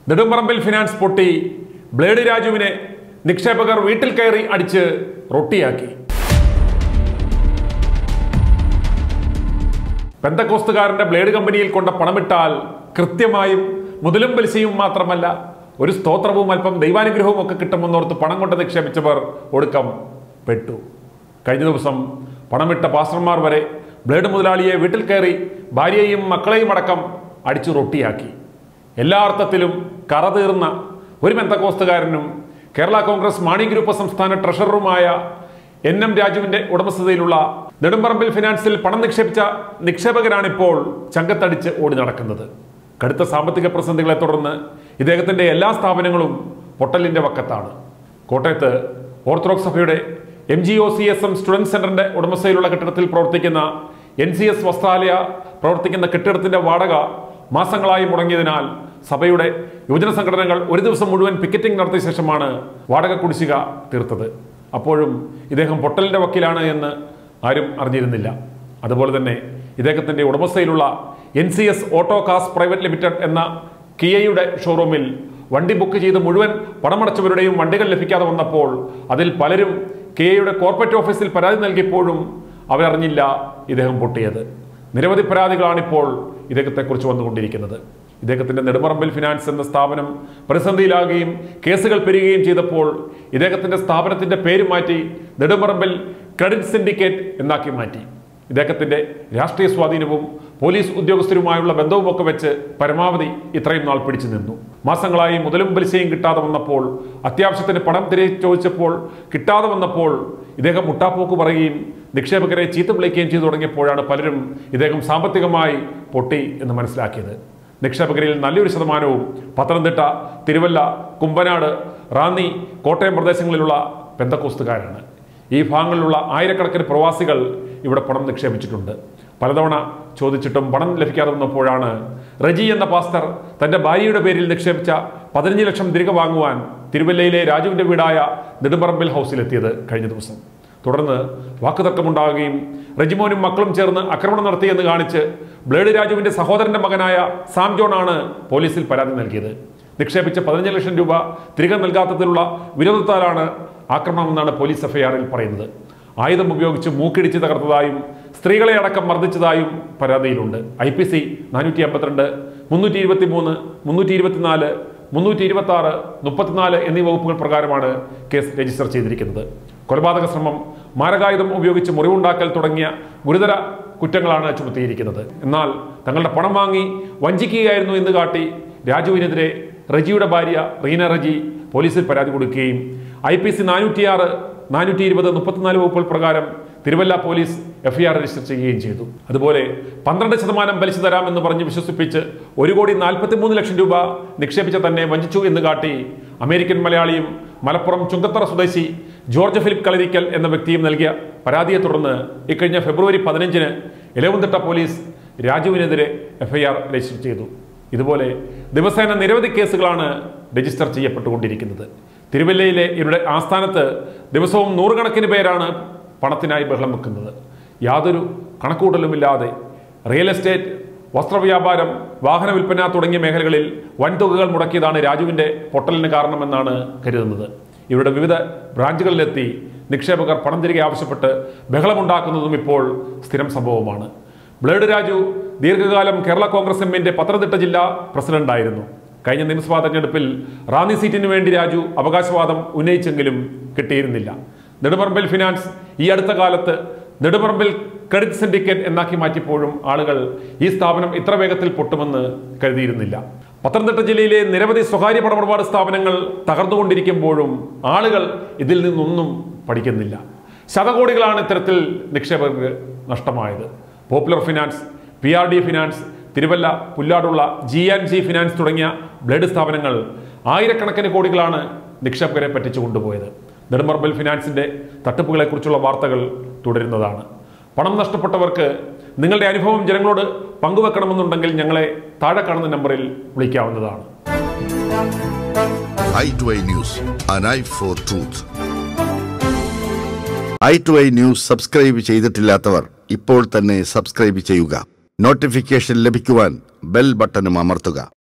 നെടുമ്പറമ്പിൽ finance പൊട്ടി blade രാജുവിനെ നിക്ഷേപകർ വീട്ടിൽ കയറി അടിച്ച് റൊട്ടിയാക്കി പെന്തക്കോസ്തുകാരന്റെ ബ്ലേഡ് കമ്പനിയിൽ കൊണ്ട പണമിട്ടാൽ കൃത്യമായും മുതലും പലിശയും മാത്രമല്ല ഒരു സ്തോത്രവും അല്പം ദൈവാനുഗ്രഹവും ഒക്കെ കിട്ടുമെന്നോർത്ത് പണം കൊണ്ട് നിക്ഷേപിച്ചവർ ഒടുക്കം പെട്ടു കഴിഞ്ഞ ദിവസം പണമിട്ട പാസ്റ്റർമാർ വരെ ബ്ലേഡ് മുതലാളിയെ വീട്ടിൽ കയറി ഭാര്യയെയും മക്കളെയും അടക്കം അടിച്ചു റൊട്ടിയാക്കി എല്ലാ അർത്ഥത്തിലും കറതീർന്ന ഒരു മെന്തക്കോസ്തുകാരനും കേരള കോൺഗ്രസ് മാണി ഗ്രൂപ്പ് സംസ്ഥാന ട്രഷററുമായ എൻ എം രാജുവിന്റെ ഉടമസ്ഥതയിലുള്ള നെടുമ്പറമ്പിൽ ഫിനാൻസിൽ പണം നിക്ഷേപിച്ച നിക്ഷേപകരാണിപ്പോൾ ചങ്കത്തടിച്ച് ഓടി നടക്കുന്നത് കടുത്ത സാമ്പത്തിക പ്രതിസന്ധികളെ തുടർന്ന് ഇദ്ദേഹത്തിന്റെ എല്ലാ സ്ഥാപനങ്ങളും പൊട്ടലിന്റെ വക്കത്താണ് കോട്ടയത്ത് ഓർത്തഡോക്സ് സഭയുടെ M G O C S M student സെന്ററിന്റെ ഉടമസ്ഥയിലുള്ള കെട്ടിടത്തിൽ പ്രവർത്തിക്കുന്ന എൻ സി എസ് വസ്ത്രാലയ പ്രവർത്തിക്കുന്ന കെട്ടിടത്തിന്റെ വാടക മാസങ്ങളായി മുടങ്ങിയതിനാൽ സഭയുടെ യുവജന സംഘടനകൾ ഒരു ദിവസം മുഴുവൻ പിക്കറ്റിംഗ് നടത്തിയ ശേഷമാണ് വാടക കുടിശ്ശിക തീർത്തത് അപ്പോഴും ഇദ്ദേഹം പൊട്ടലിന്റെ വക്കീലാണ് എന്ന് ആരും അറിഞ്ഞിരുന്നില്ല അതുപോലെ തന്നെ ഇദ്ദേഹത്തിന്റെ ഉടമസ്ഥയിലുള്ള N C S auto cars private limited എന്ന കിയയുടെ ഷോറൂമിൽ വണ്ടി ബുക്ക് ചെയ്ത് മുഴുവൻ പണമടച്ചവരുടെയും വണ്ടികൾ ലഭിക്കാതെ വന്നപ്പോൾ അതിൽ പലരും കിയയുടെ കോർപ്പറേറ്റ് ഓഫീസിൽ പരാതി നൽകിയപ്പോഴും അവരറിഞ്ഞില്ല ഇദ്ദേഹം പൊട്ടിയത് നിരവധി പരാതികളാണിപ്പോൾ ഇദ്ദേഹത്തെക്കുറിച്ച് വന്നുകൊണ്ടിരിക്കുന്നത് ഇദ്ദേഹത്തിന്റെ നെടുമറമ്പിൽ ഫിനാൻസ് എന്ന സ്ഥാപനം പ്രതിസന്ധിയിലാകുകയും കേസുകൾ പെരുകുകയും ചെയ്തപ്പോൾ ഇദ്ദേഹത്തിന്റെ സ്ഥാപനത്തിന്റെ പേര് മാറ്റി നെടുമറമ്പിൽ ക്രെഡിറ്റ് സിൻഡിക്കേറ്റ് എന്നാക്കി മാറ്റി ഇദ്ദേഹത്തിന്റെ രാഷ്ട്രീയ സ്വാധീനവും പോലീസ് ഉദ്യോഗസ്ഥരുമായുള്ള ബന്ധവുമൊക്കെ വെച്ച് പരമാവധി ഇത്രയും നാൾ പിടിച്ചു നിന്നു മാസങ്ങളായി മുതലും പലിശയും കിട്ടാതെ വന്നപ്പോൾ അത്യാവശ്യത്തിന് പണം തിരികെ ചോദിച്ചപ്പോൾ കിട്ടാതെ വന്നപ്പോൾ ഇദ്ദേഹം മുട്ടാപ്പോക്ക് പറയുകയും നിക്ഷേപകരെ ചീത്ത വിളിക്കുകയും ചെയ്തു തുടങ്ങിയപ്പോഴാണ് പലരും ഇദ്ദേഹം സാമ്പത്തികമായി പൊട്ടി എന്ന് മനസ്സിലാക്കിയത് നിക്ഷേപകരിൽ നല്ലൊരു ശതമാനവും പത്തനംതിട്ട തിരുവല്ല കുമ്പനാട് റാന്നി കോട്ടയം പ്രദേശങ്ങളിലുള്ള പെന്തക്കോസ്തുകാരാണ് ഈ ഭാഗങ്ങളിലുള്ള ആയിരക്കണക്കിന് പ്രവാസികൾ ഇവിടെ പണം നിക്ഷേപിച്ചിട്ടുണ്ട് പലതവണ ചോദിച്ചിട്ടും പണം ലഭിക്കാതെ വന്നപ്പോഴാണ് റജി എന്ന പാസ്റ്റർ തന്റെ ഭാര്യയുടെ പേരിൽ നിക്ഷേപിച്ച പതിനഞ്ച് ലക്ഷം തിരികെ വാങ്ങുവാൻ തിരുവല്ലയിലെ രാജുവിന്റെ വീടായ നെടുമ്പറമ്പിൽ ഹൗസിലെത്തിയത് കഴിഞ്ഞ ദിവസം തുടർന്ന് വാക്കുതർക്കമുണ്ടാകുകയും റെജിമോനും മക്കളും ചേർന്ന് ആക്രമണം നടത്തിയെന്ന് കാണിച്ച് ബ്ലേഡ് രാജുവിന്റെ സഹോദരന്റെ മകനായ സാം ജോൺ ആണ് പോലീസിൽ പരാതി നൽകിയത് നിക്ഷേപിച്ച പതിനഞ്ച് ലക്ഷം രൂപ തിരികെ നൽകാത്തതിലുള്ള വിരോധത്താലാണ് ആക്രമണമെന്നാണ് പോലീസ് എഫ്ഐആറിൽ പറയുന്നത് ആയുധം ഉപയോഗിച്ച് മൂക്കിടിച്ച് തകർത്തതായും സ്ത്രീകളെ അടക്കം മർദ്ദിച്ചതായും പരാതിയിലുണ്ട് ഐ പി സി നാനൂറ്റി അമ്പത്തിരണ്ട് മുന്നൂറ്റി ഇരുപത്തി മൂന്ന് മുന്നൂറ്റി ഇരുപത്തിനാല് മുന്നൂറ്റി ഇരുപത്തി ആറ് മുപ്പത്തിനാല് എന്നീ വകുപ്പുകൾ പ്രകാരമാണ് കേസ് രജിസ്റ്റർ ചെയ്തിരിക്കുന്നത് കൊലപാതക ശ്രമം മാരകായുധം ഉപയോഗിച്ച് മുറിവുണ്ടാക്കൽ തുടങ്ങിയ ഗുരുതര കുറ്റങ്ങളാണ് ചുമത്തിയിരിക്കുന്നത് എന്നാൽ തങ്ങളുടെ പണം വാങ്ങി വഞ്ചിക്കുകയായിരുന്നു എന്ന് കാട്ടി രാജുവിനെതിരെ റജിയുടെ ഭാര്യ റീന റജി പോലീസിൽ പരാതി കൊടുക്കുകയും ഐ പി സി നാനൂറ്റിയാറ് നാനൂറ്റി ഇരുപത് മുപ്പത്തിനാല് വകുപ്പുകൾ പ്രകാരം തിരുവല്ല പോലീസ് എഫ്ഐആർ രജിസ്റ്റർ ചെയ്യുകയും ചെയ്തു അതുപോലെ പന്ത്രണ്ട് ശതമാനം പലിശ തരാമെന്ന് പറഞ്ഞ് വിശ്വസിപ്പിച്ച് ഒരു കോടി നാൽപ്പത്തി മൂന്ന് ലക്ഷം രൂപ നിക്ഷേപിച്ച തന്നെ വഞ്ചിച്ചു എന്ന് കാട്ടി അമേരിക്കൻ മലയാളിയും മലപ്പുറം ചുങ്കത്തറ സ്വദേശി ജോർജ് ഫിലിപ്പ് കളരിക്കൽ എന്ന വ്യക്തിയും നൽകിയ പരാതിയെ തുടർന്ന് ഇക്കഴിഞ്ഞ ഫെബ്രുവരി പതിനഞ്ചിന് ഇലവുംതിട്ട പോലീസ് രാജുവിനെതിരെ എഫ്ഐആർ രജിസ്റ്റർ ചെയ്തു ഇതുപോലെ ദിവസേന നിരവധി കേസുകളാണ് രജിസ്റ്റർ ചെയ്യപ്പെട്ടുകൊണ്ടിരിക്കുന്നത് തിരുവല്ലയിലെ ഇവരുടെ ആസ്ഥാനത്ത് ദിവസവും നൂറുകണക്കിന് പേരാണ് പണത്തിനായി ബഹളം വെക്കുന്നത് യാതൊരു കണക്കൂട്ടലുമില്ലാതെ റിയൽ എസ്റ്റേറ്റ് വസ്ത്രവ്യാപാരം വാഹന വിൽപ്പന തുടങ്ങിയ മേഖലകളിൽ വൻതുകകൾ മുടക്കിയതാണ് രാജുവിന്റെ പൊട്ടലിന് കാരണമെന്നാണ് കരുതുന്നത് ഇവരുടെ വിവിധ ബ്രാഞ്ചുകളിലെത്തി നിക്ഷേപകർ പണം തിരികെ ആവശ്യപ്പെട്ട് ബഹളമുണ്ടാക്കുന്നതും ഇപ്പോൾ സ്ഥിരം സംഭവമാണ് ബ്ലേഡ് രാജു ദീർഘകാലം കേരള കോൺഗ്രസ് എമ്മിന്റെ പത്തനംതിട്ട ജില്ലാ പ്രസിഡന്റായിരുന്നു കഴിഞ്ഞ നിയമസഭാ തെരഞ്ഞെടുപ്പിൽ റാന്നി സീറ്റിന് വേണ്ടി രാജു അവകാശവാദം ഉന്നയിച്ചെങ്കിലും കിട്ടിയിരുന്നില്ല നെടുമറമ്പിൽ ഫിനാൻസ് ഈ അടുത്ത കാലത്ത് നെടുമറമ്പിൽ ക്രെഡിറ്റ് സിൻഡിക്കേറ്റ് എന്നാക്കി മാറ്റിയപ്പോഴും ആളുകൾ ഈ സ്ഥാപനം ഇത്ര വേഗത്തിൽ പൊട്ടുമെന്ന് കരുതിയിരുന്നില്ല പത്തനംതിട്ട ജില്ലയിലെ നിരവധി സ്വകാര്യ പണമിടപാട് സ്ഥാപനങ്ങൾ തകർന്നുകൊണ്ടിരിക്കുമ്പോഴും ആളുകൾ ഇതിൽ നിന്നൊന്നും പഠിക്കുന്നില്ല ശതകോടികളാണ് ഇത്തരത്തിൽ നിക്ഷേപകർക്ക് നഷ്ടമായത് Popular Finance P R D Finance Thiruvalla പുല്ലാടുള്ള ജി ആൻഡ് ജി ഫിനാൻസ് തുടങ്ങിയ ബ്ലേഡ് സ്ഥാപനങ്ങൾ ആയിരക്കണക്കിന് കോടികളാണ് നിക്ഷേപകരെ പറ്റിച്ചു കൊണ്ടുപോയത് നെടുമർബൽ ഫിനാൻസിന്റെ തട്ടിപ്പുകളെക്കുറിച്ചുള്ള വാർത്തകൾ തുടരുന്നതാണ് പണം നഷ്ടപ്പെട്ടവർക്ക് നിങ്ങളുടെ അനുഭവം ജനങ്ങളോട് പങ്കുവെക്കണമെന്നുണ്ടെങ്കിൽ ഞങ്ങളെ താഴെ കാണുന്ന നമ്പറിൽ വിളിക്കാവുന്നതാണ് eye to eye news, an eye for truth. Eye to Eye News subscribe ചെയ്തിട്ടില്ലാത്തവർ ഇപ്പോൾ തന്നെ സബ്സ്ക്രൈബ് ചെയ്യുക നോട്ടിഫിക്കേഷൻ ലഭിക്കുവാൻ ബെൽ ബട്ടണും അമർത്തുക